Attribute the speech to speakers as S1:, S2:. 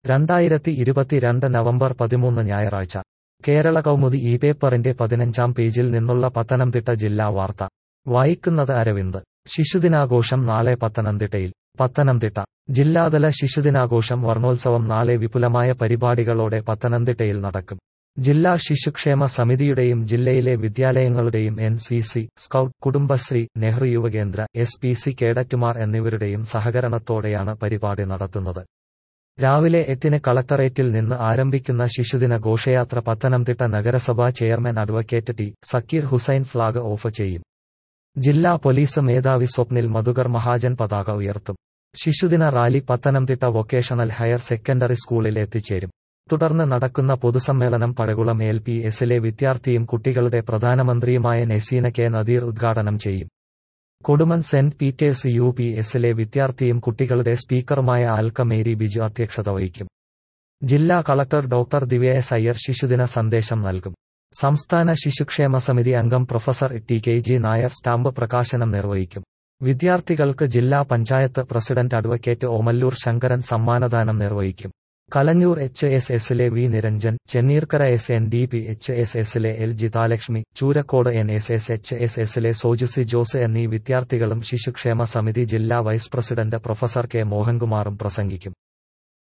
S1: രണ്ടായിരത്തി ഇരുപത്തിരണ്ട് നവംബർ പതിമൂന്ന് ഞായറാഴ്ച കേരള കൗമുദി ഈ പേപ്പറിന്റെ പതിനഞ്ചാം പേജിൽ നിന്നുള്ള പത്തനംതിട്ട ജില്ലാ വാർത്ത വായിക്കുന്നത് അരവിന്ദ് ശിശുദിനാഘോഷം നാളെ പത്തനംതിട്ടയിൽ പത്തനംതിട്ട ജില്ലാതല ശിശുദിനാഘോഷം വർണ്ണോത്സവം നാളെ വിപുലമായ പരിപാടികളോടെ പത്തനംതിട്ടയിൽ നടക്കും ജില്ലാ ശിശുക്ഷേമ സമിതിയുടെയും ജില്ലയിലെ വിദ്യാലയങ്ങളുടെയും N C C scout Kudumbashree Nehru Yuvakendra S P C കേഡറ്റുമാർ എന്നിവരുടെയും സഹകരണത്തോടെയാണ് പരിപാടി നടത്തുന്നത് രാവിലെ എട്ടിന് കളക്ടറേറ്റിൽ നിന്ന് ആരംഭിക്കുന്ന ശിശുദിന ഘോഷയാത്ര പത്തനംതിട്ട നഗരസഭാ chairman advocate T Sakeer Hussain flag off ചെയ്യും ജില്ലാ പോലീസ് മേധാവി സ്വപ്നിൽ മധുകർ മഹാജൻ പതാക ഉയർത്തും ശിശുദിന rally Pathanamthitta vocational higher secondary സ്കൂളിൽ എത്തിച്ചേരും തുടർന്ന് നടക്കുന്ന പൊതുസമ്മേളനം പഴകുളം എൽ പി എസിലെ വിദ്യാർത്ഥിയും കുട്ടികളുടെ പ്രധാനമന്ത്രിയുമായ നെസീന കെ നദീർ ഉദ്ഘാടനം ചെയ്യും Kodumon saint Peter's U P എസിലെ വിദ്യാർത്ഥിയും കുട്ടികളുടെ സ്പീക്കറുമായ ആൽക്ക മേരി ബിജു അധ്യക്ഷത വഹിക്കും ജില്ലാ collector doctor Divya S Iyer ശിശുദിന സന്ദേശം നൽകും സംസ്ഥാന ശിശുക്ഷേമ സമിതി അംഗം professor T K G Nair stamp പ്രകാശനം നിർവഹിക്കും വിദ്യാർത്ഥികൾക്ക് ജില്ലാ പഞ്ചായത്ത് പ്രസിഡന്റ് അഡ്വക്കേറ്റ് ഓമല്ലൂർ ശങ്കരൻ സമ്മാനദാനം നിർവഹിക്കും കലഞ്ഞൂർ എച്ച് എസ് എസിലെ V Niranjan Chenneerkara S N D P H S എസിലെ L Jithalakshmi Choorakode N S S H S എസിലെ സോജുസി ജോസ് എന്നീ വിദ്യാർത്ഥികളും ശിശുക്ഷേമ സമിതി ജില്ലാ വൈസ് പ്രസിഡന്റ് പ്രൊഫസർ കെ മോഹൻകുമാറും പ്രസംഗിക്കും